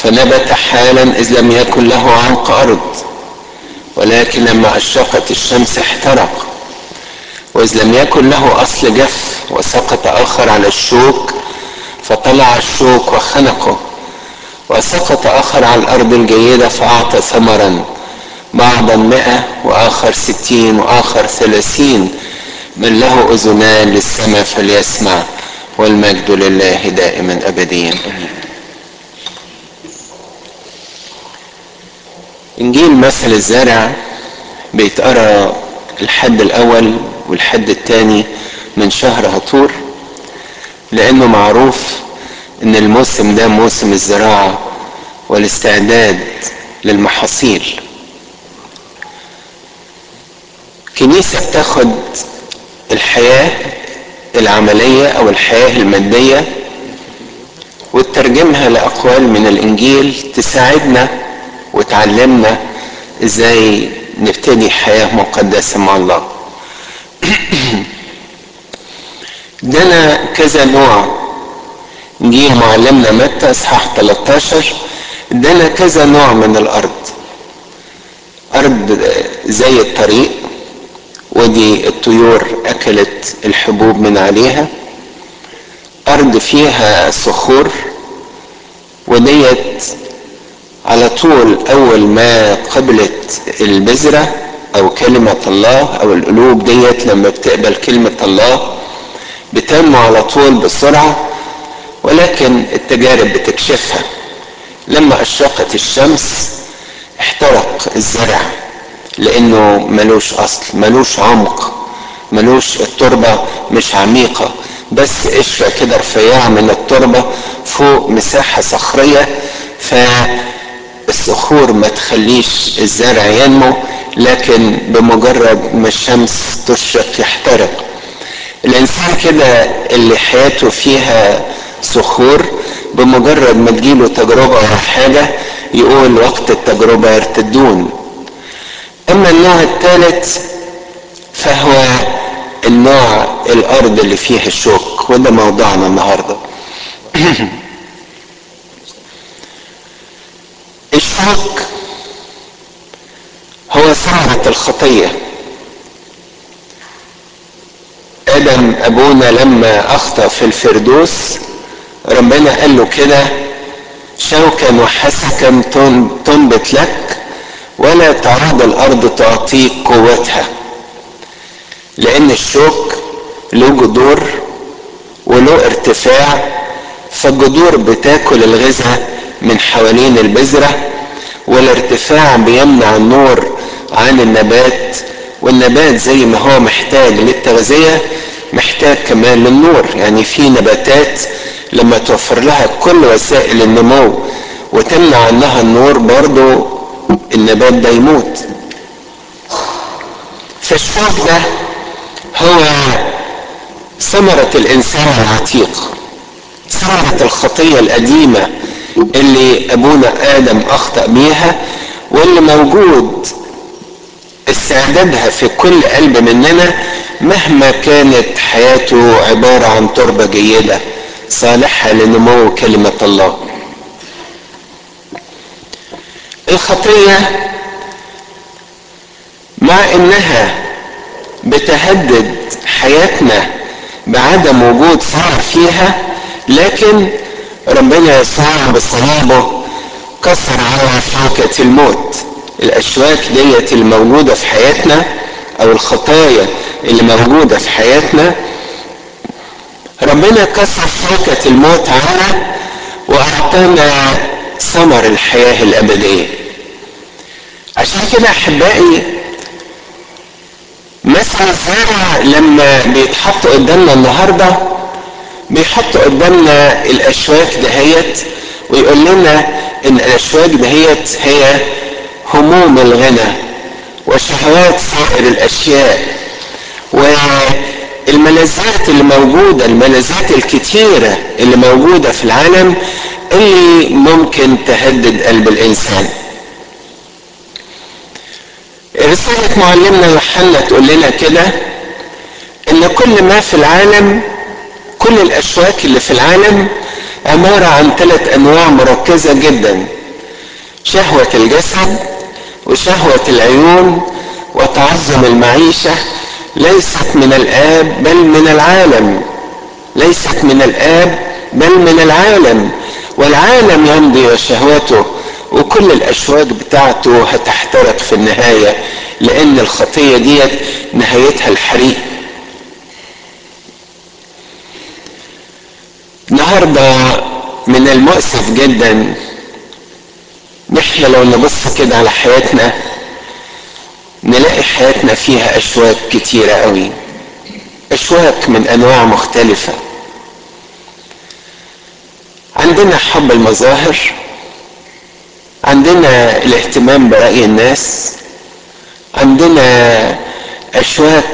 فنبت حالا إذ لم يكن له عمق أرض ولكن لما أشرقت الشمس احترق وإذ لم يكن له أصل جف وسقط آخر على الشوك فطلع الشوك وخنقه وسقط آخر على الأرض الجيدة فأعطى ثمرا بعضا مئة وآخر ستين وآخر ثلاثين من له أذنان للسماء فليسمع والمجد لله دائما أبديا إنجيل مثل الزرع بيتقرا الحد الأول والحد الثاني من شهر هطور لأنه معروف إن الموسم ده موسم الزراعة والاستعداد للمحاصيل كنيسة بتاخد الحياة العملية أو الحياة المادية وتترجمها لأقوال من الإنجيل تساعدنا وتعلمنا إزاي نبتدي حياة مقدسة مع الله دنا كذا نوع إنجيل معلمنا متى إصحاح 13 ادانا كذا نوع من الأرض أرض زي الطريق ودي الطيور أكلت الحبوب من عليها أرض فيها صخور وديت على طول أول ما قبلت البذرة أو كلمة الله أو القلوب ديت لما بتقبل كلمة الله بتنمو على طول بسرعة ولكن التجارب بتكشفها لما أشرقت الشمس احترق الزرع لأنه ملوش أصل ملوش عمق ملوش التربة مش عميقة بس قشرة كده رفيعة من التربة فوق مساحة صخرية فالصخور ما تخليش الزرع ينمو لكن بمجرد ما الشمس تشرق يحترق الإنسان كده اللي حياته فيها صخور بمجرد ما تجيله تجربة أو حاجة يقول وقت التجربة يرتدون أما النوع الثالث فهو النوع الأرض اللي فيها الشوك وده موضوعنا النهاردة الشوك هو ثمرة الخطية آدم أبونا لما أخطأ في الفردوس ربنا قال له كده شوكا وحسكا تنبت لك ولا تعود الأرض تعطيك قوتها لأن الشوك له جذور وله ارتفاع فالجذور بتاكل الغذاء من حوالين البذرة والارتفاع بيمنع النور عن النبات والنبات زي ما هو محتاج للتغذية محتاج كمان للنور يعني في نباتات لما توفر لها كل وسائل النمو وتمنع عنها النور برضو النبات ده يموت فالشوك ده هو ثمرة الإنسان العتيق ثمرة الخطية القديمة اللي أبونا آدم أخطأ بيها واللي موجود استعدادها في كل قلب مننا مهما كانت حياته عبارة عن تربة جيدة صالحة لنمو كلمة الله الخطية مع انها بتهدد حياتنا بعدم وجود ثمر فيها لكن ربنا يسوع بصلابه كسر على شوكة الموت الأشواك ديت الموجودة في حياتنا أو الخطايا اللي موجودة في حياتنا ربنا كسر شوكة الموت عنا وأعطانا ثمر الحياة الأبدية عشان كده أحبائي مثل الزرع لما بيتحط قدامنا النهارده بيحط قدامنا الاشواك دهيت ويقول لنا ان الاشواك دهيت هي هموم الغنى وشهوات سائر الاشياء والملذات اللي موجودة الملذات الكتيرة اللي موجودة في العالم اللي ممكن تهدد قلب الانسان رسالة معلمنا يوحنا تقول لنا كده ان كل ما في العالم كل الاشواك اللي في العالم عبارة عن ثلاث أنواع مركزة جدا شهوة الجسد وشهوة العيون وتعظم المعيشة ليست من الآب بل من العالم ليست من الآب بل من العالم والعالم يمضي وشهوته وكل الأشواك بتاعته هتحترق في النهاية لأن الخطية ديت نهايتها الحريق النهاردة من المؤسف جدا نحن لو نبص كده على حياتنا نلاقي حياتنا فيها أشواك كتيرة قوي أشواك من أنواع مختلفة عندنا حب المظاهر عندنا الاهتمام برأي الناس عندنا أشواك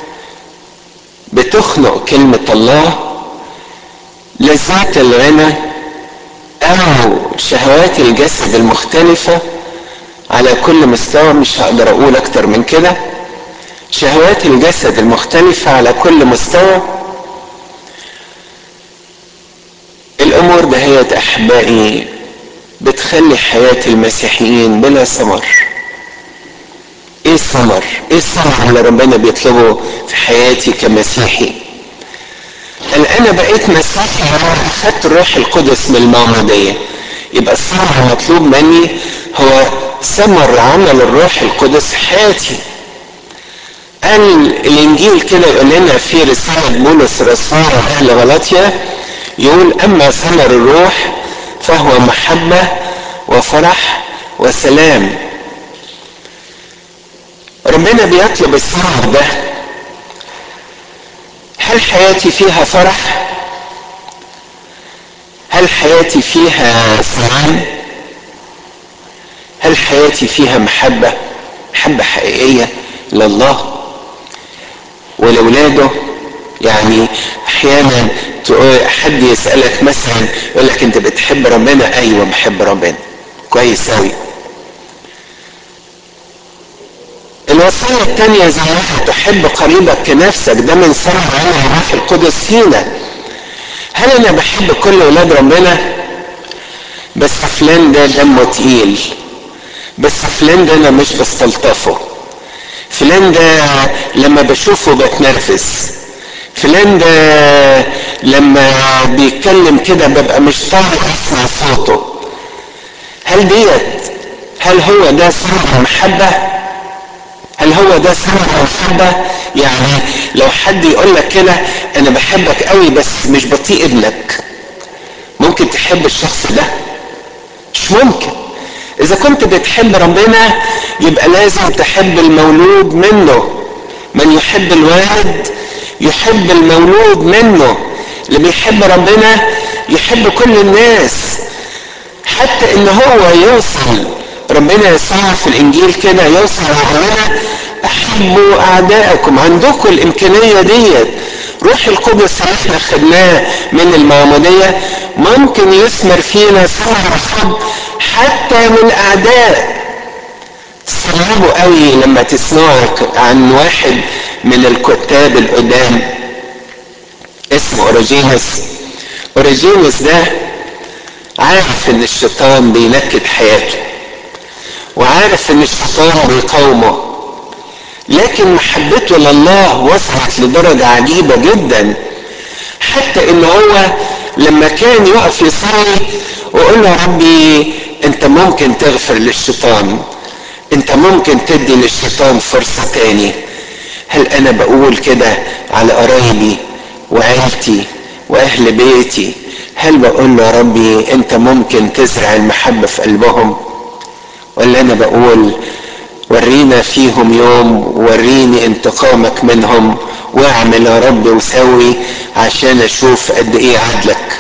بتخنق كلمة الله لذات الغنى أو شهوات الجسد المختلفة على كل مستوى مش هقدر أقول أكتر من كده شهوات الجسد المختلفة على كل مستوى الأمور دهيت أحبائي بتخلي حياة المسيحيين بلا ثمر ايه الثمر ايه الثمر اللي ربنا بيطلبه في حياتي كمسيحي قال انا بقيت مسيحي انا اخدت الروح القدس من المعموديه يبقى الثمر المطلوب مني هو ثمر عمل الروح القدس في حياتي قال الانجيل كده يقول لنا في رساله بولس رسول اهل غلطيا يقول اما ثمر الروح فهو محبه وفرح وسلام ربنا بيطلب الثمر ده هل حياتي فيها فرح هل حياتي فيها سلام هل حياتي فيها محبة محبة حقيقية لله ولولاده يعني احيانا حد يسألك مثلا يقول لك انت بتحب ربنا ايوه بحب ربنا كويس اوي الوصية الثانية زي ما تحب قريبك كنفسك ده من ثمر عمل الروح القدس فينا هل انا بحب كل ولاد ربنا بس فلان ده دمه تقيل بس فلان ده انا مش بستلطفه فلان ده لما بشوفه بتنرفز فلان ده لما بيتكلم كده ببقى مش طايق اسمع صوته هل ديت هل هو ده ثمر المحبه هل هو ده ثمر المحبة؟ يعني لو حد يقول لك كده أنا بحبك قوي بس مش بطيء ابنك ممكن تحب الشخص ده؟ مش ممكن إذا كنت بتحب ربنا يبقى لازم تحب المولود منه من يحب الوالد يحب المولود منه اللي بيحب ربنا يحب كل الناس حتى ان هو يوصل ربنا يسوع في الانجيل كده يوصل لنا احبوا اعدائكم عندكم الامكانيه ديت روح القدس اللي احنا خدناه من المعموديه ممكن يثمر فينا ثمر الحب حتى من اعداء استغربوا قوي لما تسمعوا عن واحد من الكتاب القدام اسمه اوريجينوس اوريجينوس ده عارف ان الشيطان بينكد حياته وعارف ان الشيطان بيقاومه لكن محبته لله وصلت لدرجة عجيبة جدا حتى ان هو لما كان يقف يصلي ويقول له ربي انت ممكن تغفر للشيطان انت ممكن تدي للشيطان فرصة تاني هل انا بقول كده على قرايبي وعيلتي واهل بيتي هل بقول له يا ربي انت ممكن تزرع المحبة في قلبهم ولا انا بقول ورينا فيهم يوم وريني انتقامك منهم واعمل يا رب وسوي عشان اشوف قد ايه عدلك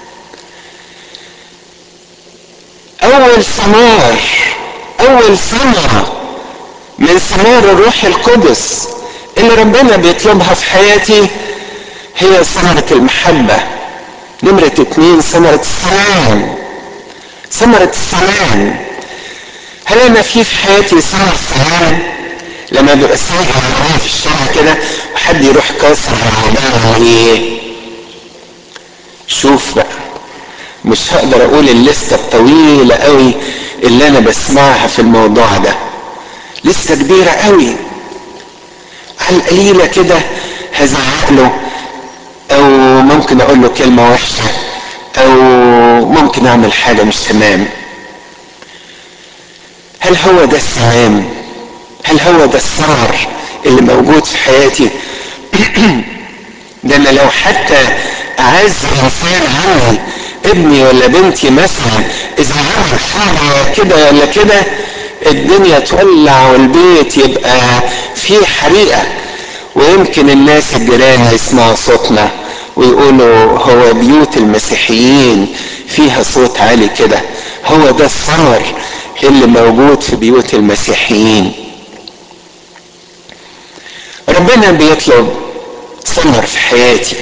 اول ثمار اول ثمرة من ثمار الروح القدس اللي ربنا بيطلبها في حياتي هي ثمرة المحبة نمرة اتنين ثمرة السلام ثمرة السلام هل انا في في حياتي ثمرة سلام لما ببقى سايق على في الشارع كده وحد يروح كاسر العربية ايه شوف بقى مش هقدر اقول الليستة الطويلة قوي اللي انا بسمعها في الموضوع ده لسه كبيرة قوي على القليلة كده هزعق له او ممكن اقول له كلمة وحشة او ممكن اعمل حاجة مش تمام هل هو ده السلام هل هو ده الثمر اللي موجود في حياتي ده انا لو حتى اعز انسان عني ابني ولا بنتي مثلا اذا عمل حاجه كده ولا كده الدنيا تولع والبيت يبقى فيه حريقه ويمكن الناس الجيران يسمعوا صوتنا ويقولوا هو بيوت المسيحيين فيها صوت عالي كده هو ده الثمر اللي موجود في بيوت المسيحيين ربنا بيطلب ثمر في حياتي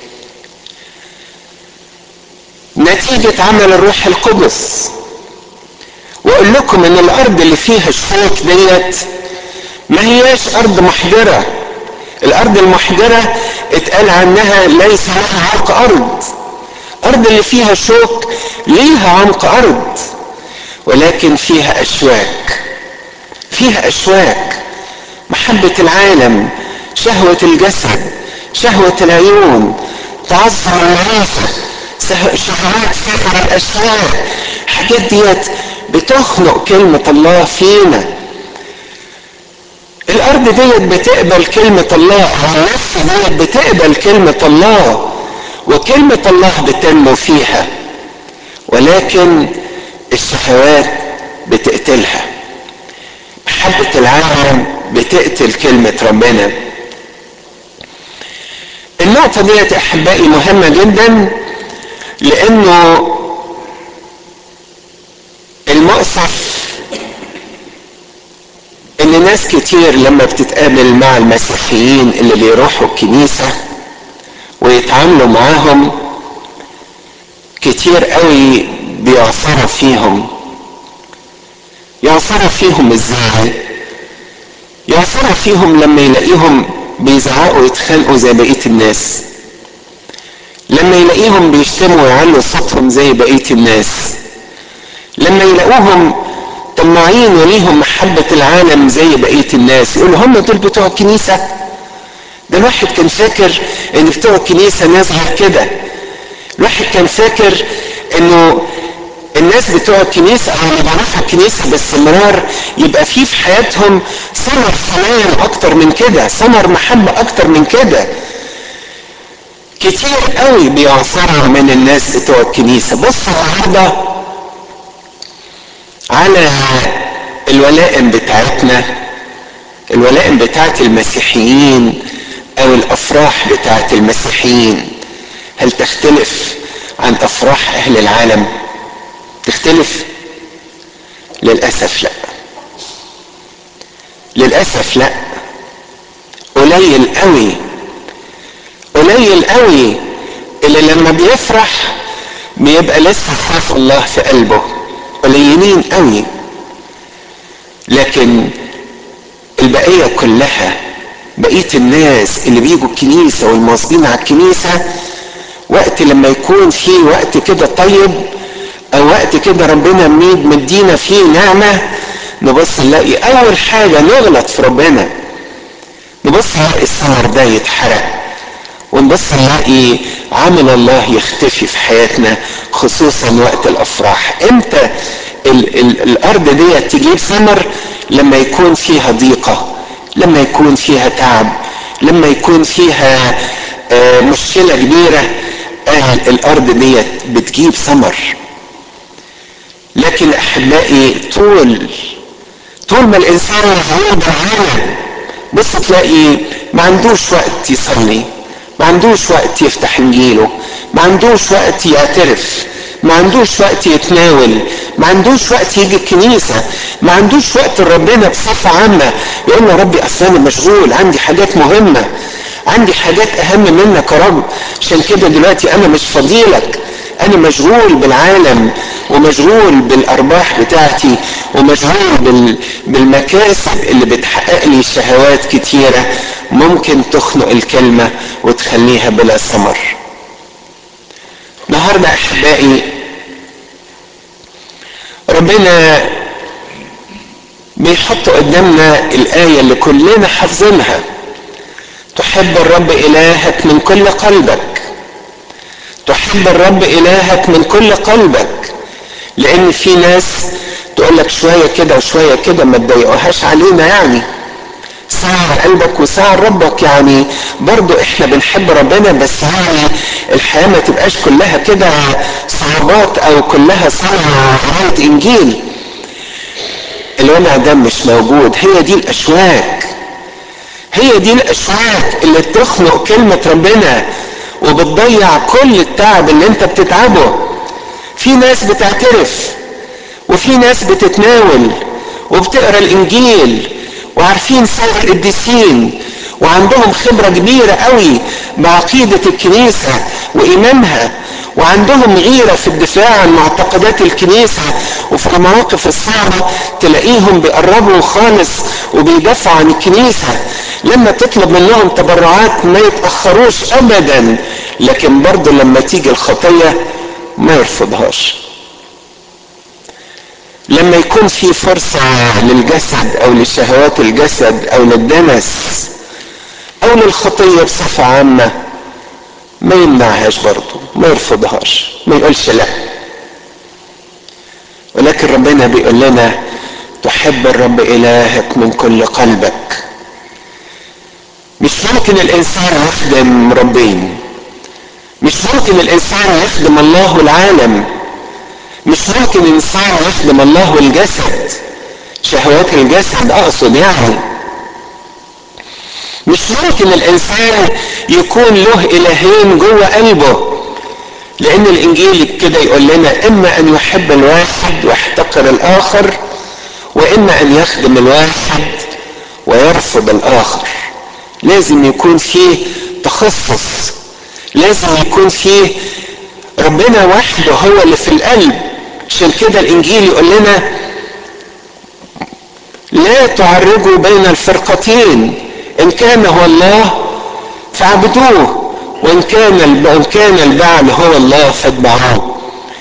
نتيجة عمل الروح القدس واقول لكم ان الارض اللي فيها الشوك ديت ما هياش ارض محجرة الارض المحجرة اتقال عنها ليس لها عمق ارض الارض اللي فيها شوك ليها عمق ارض ولكن فيها اشواك فيها اشواك محبة العالم شهوة الجسد شهوة العيون تعظم المعرفة شهوات سفر الأشياء الحاجات ديت بتخنق كلمة الله فينا الأرض ديت بتقبل كلمة الله النفس ديت بتقبل كلمة الله وكلمة الله بتنمو فيها ولكن الشهوات بتقتلها محبة العالم بتقتل كلمة ربنا النقطة ديت أحبائي مهمة جدا لأنه المؤسف إن ناس كتير لما بتتقابل مع المسيحيين اللي بيروحوا الكنيسة ويتعاملوا معاهم كتير قوي بيعصروا فيهم يعصروا فيهم ازاي يعصروا فيهم لما يلاقيهم بيزعقوا ويتخانقوا زي بقية الناس لما يلاقيهم بيشتموا ويعلوا صوتهم زي بقية الناس لما يلاقوهم طماعين وليهم محبة العالم زي بقية الناس يقولوا هم دول بتوع الكنيسة ده الواحد كان فاكر ان بتوع الكنيسة ناس غير كده الواحد كان فاكر انه الناس بتوع الكنيسة او اللي بيعرفوا الكنيسة باستمرار يبقى في في حياتهم ثمر سلام اكتر من كده ثمر محبة اكتر من كده كتير قوي بيعصروا من الناس بتوع الكنيسة بص النهارده على الولائم بتاعتنا الولائم بتاعت المسيحيين او الافراح بتاعت المسيحيين هل تختلف عن افراح اهل العالم تختلف للاسف لا للاسف لا قليل قوي قليل قوي اللي لما بيفرح بيبقى لسه خوف الله في قلبه قليلين قوي لكن البقيه كلها بقيه الناس اللي بيجوا الكنيسه والمواظبين على الكنيسه وقت لما يكون في وقت كده طيب او وقت كده ربنا ميد مدينا فيه نعمه نبص نلاقي اول حاجه نغلط في ربنا نبص نلاقي الثمر ده يتحرق ونبص نلاقي عمل الله يختفي في حياتنا خصوصا وقت الافراح امتى ال ال الارض دي تجيب ثمر لما يكون فيها ضيقه لما يكون فيها تعب لما يكون فيها آه مشكله كبيره اهل الارض دي بتجيب ثمر لكن احبائي طول طول ما الانسان مشغول بالعالم بص تلاقي ما عندوش وقت يصلي ما عندوش وقت يفتح انجيله ما عندوش وقت يعترف ما عندوش وقت يتناول ما عندوش وقت يجي الكنيسة ما عندوش وقت لربنا بصفة عامة يقول له ربي أصل أنا مشغول عندي حاجات مهمة عندي حاجات أهم منك يا رب عشان كده دلوقتي أنا مش فضيلك أنا مشغول بالعالم ومشغول بالأرباح بتاعتي ومشغول بال... بالمكاسب اللي بتحقق لي شهوات كتيرة ممكن تخنق الكلمة وتخليها بلا ثمر النهاردة أحبائي ربنا بيحط قدامنا الآية اللي كلنا حافظينها تحب الرب إلهك من كل قلبك تحب الرب إلهك من كل قلبك لأن في ناس تقول لك شوية كده وشوية كده ما تضايقوهاش علينا يعني ساعة قلبك وساعة ربك يعني برضو احنا بنحب ربنا بس يعني الحياة ما تبقاش كلها كده صعوبات او كلها صعبة قراية انجيل الوجع ده مش موجود هي دي الاشواك هي دي الاشواك اللي بتخنق كلمة ربنا وبتضيع كل التعب اللي انت بتتعبه في ناس بتعترف وفي ناس بتتناول وبتقرا الانجيل وعارفين سير القديسين وعندهم خبرة كبيرة قوي بعقيدة الكنيسة وإيمانها وعندهم غيرة في الدفاع عن معتقدات الكنيسة وفي المواقف الصعبة تلاقيهم بيقربوا خالص وبيدافعوا عن الكنيسة لما تطلب منهم تبرعات ما يتأخروش أبدا لكن برضه لما تيجي الخطية ما يرفضهاش لما يكون في فرصة للجسد أو لشهوات الجسد أو للدنس أو للخطية بصفة عامة ما يمنعهاش برضه ما يرفضهاش ما يقولش لا ولكن ربنا بيقول لنا تحب الرب إلهك من كل قلبك مش ممكن الإنسان يخدم ربين مش ممكن الإنسان يخدم الله والعالم مش ممكن انسان يخدم الله والجسد شهوات الجسد اقصد يعني مش ممكن الانسان يكون له الهين جوه قلبه لان الانجيل كده يقول لنا اما ان يحب الواحد ويحتقر الاخر واما ان يخدم الواحد ويرفض الاخر لازم يكون فيه تخصص لازم يكون فيه ربنا وحده هو اللي في القلب عشان كده الانجيل يقول لنا لا تعرجوا بين الفرقتين ان كان هو الله فاعبدوه وان كان وان كان البعل هو الله فاتبعوه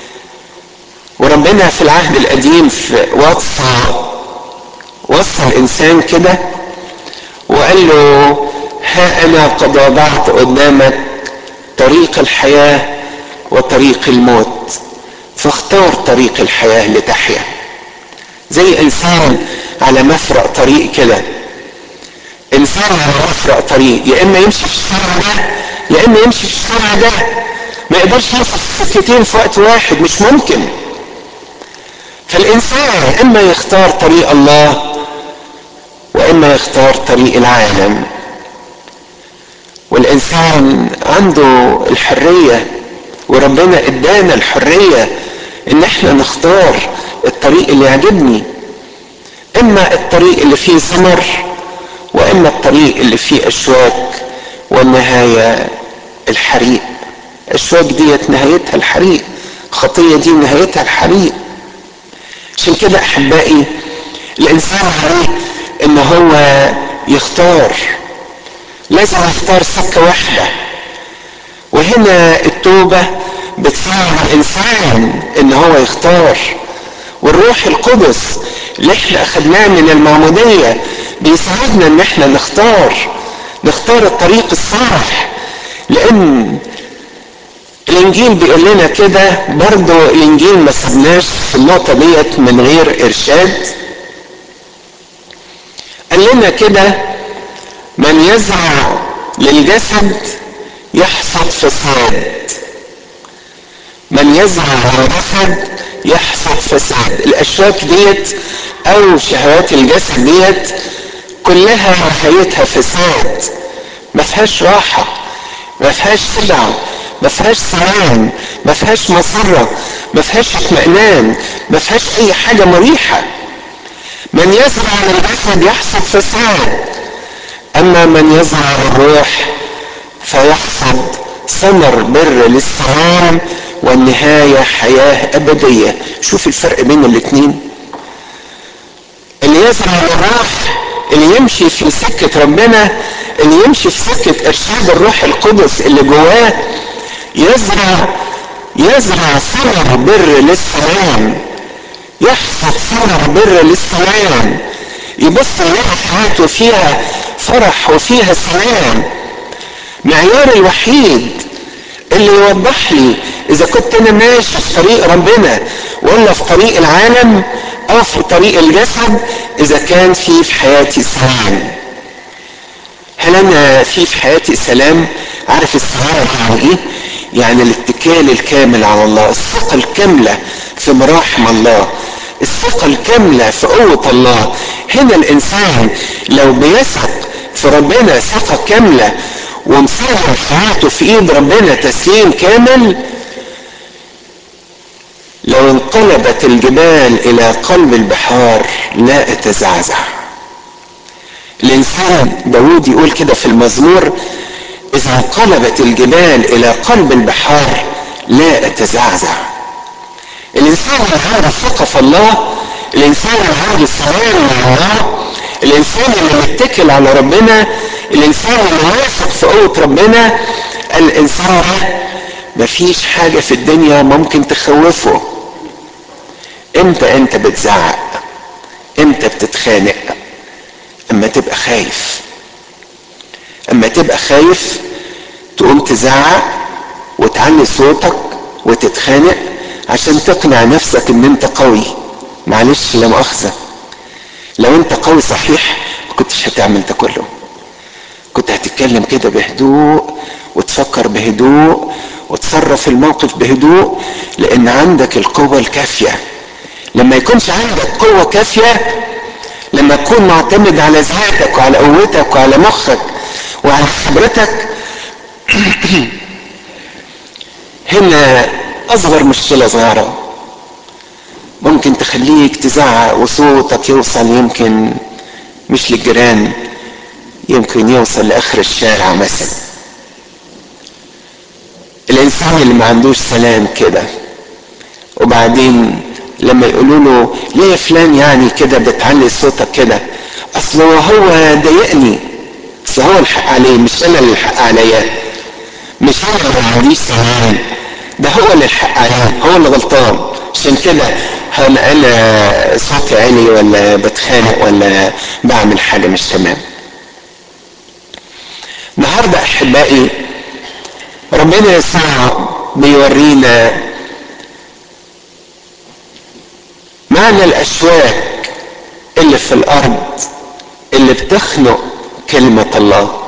وربنا في العهد القديم في وصى وصى الانسان كده وقال له ها انا قد وضعت قدامك طريق الحياه وطريق الموت فاختار طريق الحياة لتحيا زي انسان على مفرق طريق كده انسان على مفرق طريق يا اما يمشي في الشارع ده يا اما يمشي في الشارع ده ما يقدرش يمشي في سكتين في وقت واحد مش ممكن فالانسان اما يختار طريق الله واما يختار طريق العالم والانسان عنده الحريه وربنا ادانا الحريه ان احنا نختار الطريق اللي يعجبني اما الطريق اللي فيه ثمر واما الطريق اللي فيه اشواك والنهايه الحريق اشواك ديت نهايتها الحريق الخطيه دي نهايتها الحريق عشان كده احبائي الانسان عليه ان هو يختار لازم يختار سكه واحده وهنا التوبه بتساعد الانسان ان هو يختار والروح القدس اللي احنا اخدناه من المعموديه بيساعدنا ان احنا نختار نختار الطريق الصالح لان الانجيل بيقول لنا كده برضو الانجيل ما سبناش في النقطه ديت من غير ارشاد قال لنا كده من يزرع للجسد يحصد فساد من يزرع للجسد يحصد فساد الاشواك ديت او شهوات الجسد ديت كلها نهايتها فساد ما فيهاش راحه ما فيهاش سبع ما فيهاش سلام ما فيهاش مسرة ما فيهاش اطمئنان ما فيهاش اي حاجة مريحة من يزرع للجسد يحصد فساد اما من يزرع للروح فيحصد ثمر بر للسلام والنهاية حياة أبدية شوف الفرق بين الاتنين اللي يزرع للروح اللي يمشي في سكة ربنا اللي يمشي في سكة إرشاد الروح القدس اللي جواه يزرع يزرع ثمر بر للسلام يحصد ثمر بر للسلام يبص يلاقي حياته فيها فرح وفيها سلام معيار الوحيد اللي يوضح لي اذا كنت انا ماشي في طريق ربنا ولا في طريق العالم او في طريق الجسد اذا كان في في حياتي سلام هل انا في في حياتي سلام عارف السلام يعني ايه يعني الاتكال الكامل على الله الثقة الكاملة في مراحم الله الثقة الكاملة في قوة الله هنا الإنسان لو بيثق في ربنا ثقة كاملة ومسلم حياته في إيد ربنا تسليم كامل لو انقلبت الجبال إلى قلب البحار لا أتزعزع الإنسان داود يقول كده في المزمور إذا انقلبت الجبال إلى قلب البحار لا أتزعزع الإنسان اللي عنده ثقة في الله الإنسان اللي عنده سلام مع الله الإنسان اللي متكل على ربنا الإنسان اللي واثق في قوة ربنا الإنسان ده مفيش حاجة في الدنيا ممكن تخوفه امتى انت بتزعق امتى بتتخانق اما تبقى خايف اما تبقى خايف تقوم تزعق وتعلي صوتك وتتخانق عشان تقنع نفسك ان انت قوي معلش لا مؤاخذة لو انت قوي صحيح ما كنتش هتعمل ده كله كنت هتتكلم كده بهدوء وتفكر بهدوء وتصرف الموقف بهدوء لان عندك القوة الكافية لما يكونش عندك قوة كافية لما تكون معتمد على ذاتك وعلى قوتك وعلى مخك وعلى خبرتك هنا اصغر مشكلة صغيرة ممكن تخليك تزعق وصوتك يوصل يمكن مش للجيران يمكن يوصل لاخر الشارع مثلا الانسان اللي ما عندوش سلام كده وبعدين لما يقولوا له ليه يا فلان يعني كده بتعلي صوتك كده اصل هو ضايقني اصل هو الحق عليه مش انا اللي الحق عليا مش انا اللي ما عنديش سلام ده هو اللي الحق عليه هو اللي غلطان عشان كده هل انا صوتي عالي ولا بتخانق ولا بعمل حاجه مش تمام النهارده احبائي ربنا يسوع بيورينا معنى الاشواك اللي في الارض اللي بتخنق كلمة الله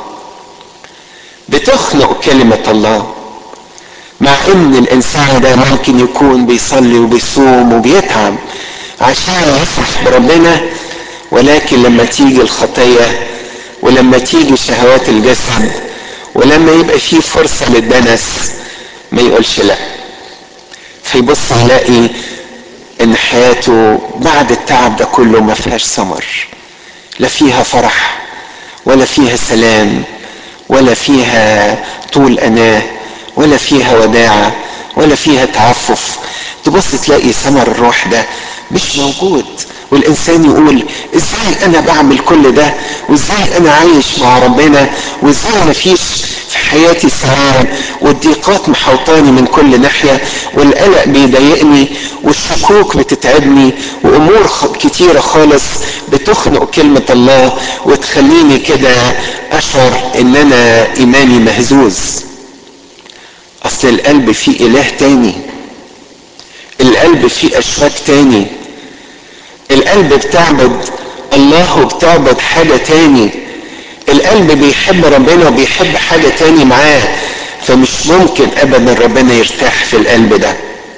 بتخنق كلمة الله مع ان الانسان ده ممكن يكون بيصلي وبيصوم وبيتعب عشان يفرح بربنا ولكن لما تيجي الخطية ولما تيجي شهوات الجسد ولما يبقى فيه فرصة للدنس ما يقولش لا فيبص يلاقي ان حياته بعد التعب ده كله ما فيهاش ثمر لا فيها فرح ولا فيها سلام ولا فيها طول اناه ولا فيها وداعة ولا فيها تعفف تبص تلاقي ثمر الروح ده مش موجود والانسان يقول ازاي انا بعمل كل ده وازاي انا عايش مع ربنا وازاي مفيش في حياتي سلام والضيقات محوطاني من كل ناحية والقلق بيضايقني والشكوك بتتعبني وامور كتيرة خالص بتخنق كلمة الله وتخليني كده اشعر ان انا ايماني مهزوز اصل القلب فيه اله تاني القلب فيه اشواك تاني القلب بتعبد الله وبتعبد حاجة تاني القلب بيحب ربنا وبيحب حاجة تاني معاه فمش ممكن ابدا ربنا يرتاح في القلب ده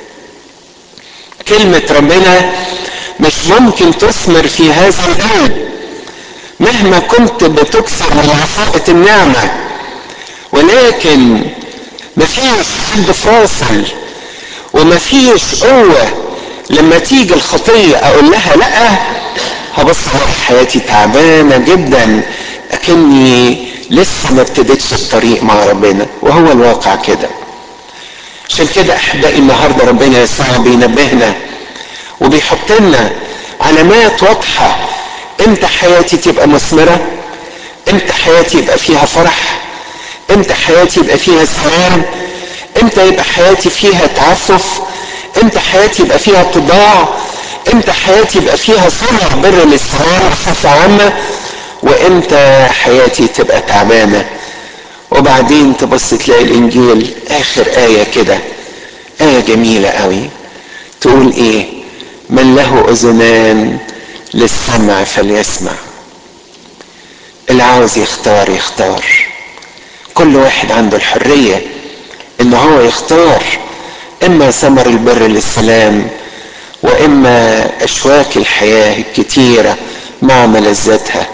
كلمة ربنا مش ممكن تثمر في هذا القلب مهما كنت بتكسر من عصاءة النعمة ولكن مفيش حد فاصل ومفيش قوة لما تيجي الخطية اقول لها لا هبص على حياتي تعبانة جدا اكني لسه ما ابتديتش الطريق مع ربنا وهو الواقع كده عشان كده احبائي النهارده ربنا يسوع بينبهنا وبيحط لنا علامات واضحه امتى حياتي تبقى مثمره امتى حياتي يبقى فيها فرح امتى حياتي يبقى فيها سلام امتى يبقى حياتي فيها تعفف امتى حياتي يبقى فيها اتضاع فامتى حياتي يبقى فيها صنع بر الاستمرار بصفة عامة وامتى حياتي تبقى تعبانة وبعدين تبص تلاقي الانجيل اخر آية كده آية جميلة قوي تقول ايه من له اذنان للسمع فليسمع اللي عاوز يختار يختار كل واحد عنده الحرية ان هو يختار اما ثمر البر للسلام واما اشواك الحياة الكتيرة مع ملذاتها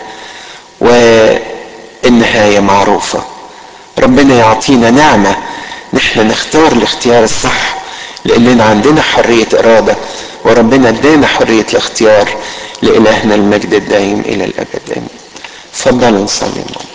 والنهاية معروفة ربنا يعطينا نعمة نحن نختار الاختيار الصح لاننا عندنا حرية ارادة وربنا ادانا حرية الاختيار لالهنا المجد الدائم الى الابد امين تفضلوا نصلي